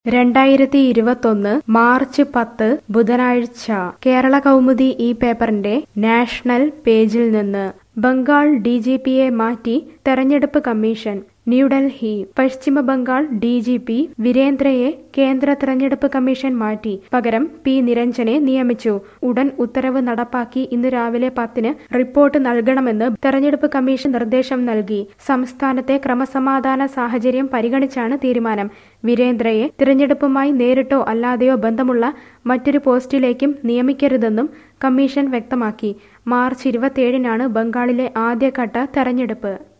രണ്ടായിരത്തി ഇരുപത്തൊന്ന് മാർച്ച് പത്ത് ബുധനാഴ്ച കേരള കൗമുദി ഈ പേപ്പറിന്റെ നാഷണൽ പേജിൽ നിന്ന് ബംഗാൾ ഡി ജി പിയെ മാറ്റി തെരഞ്ഞെടുപ്പ് കമ്മീഷൻ ന്യൂഡൽഹി പശ്ചിമ ബംഗാൾ ഡി ജി പി വീരേന്ദ്രയെ കേന്ദ്ര തെരഞ്ഞെടുപ്പ് കമ്മീഷൻ മാറ്റി പകരം പി നിരഞ്ജനെ നിയമിച്ചു ഉടൻ ഉത്തരവ് നടപ്പാക്കി ഇന്ന് രാവിലെ പത്തിന് റിപ്പോർട്ട് നൽകണമെന്ന് തെരഞ്ഞെടുപ്പ് കമ്മീഷൻ നിർദ്ദേശം നൽകി സംസ്ഥാനത്തെ ക്രമസമാധാന സാഹചര്യം പരിഗണിച്ചാണ് തീരുമാനം വീരേന്ദ്രയെ തിരഞ്ഞെടുപ്പുമായി നേരിട്ടോ അല്ലാതെയോ ബന്ധമുള്ള മറ്റൊരു പോസ്റ്റിലേക്കും നിയമിക്കരുതെന്നും കമ്മീഷൻ വ്യക്തമാക്കി മാർച്ച് ഇരുപത്തിയേഴിനാണ് ബംഗാളിലെ ആദ്യഘട്ട തെരഞ്ഞെടുപ്പ്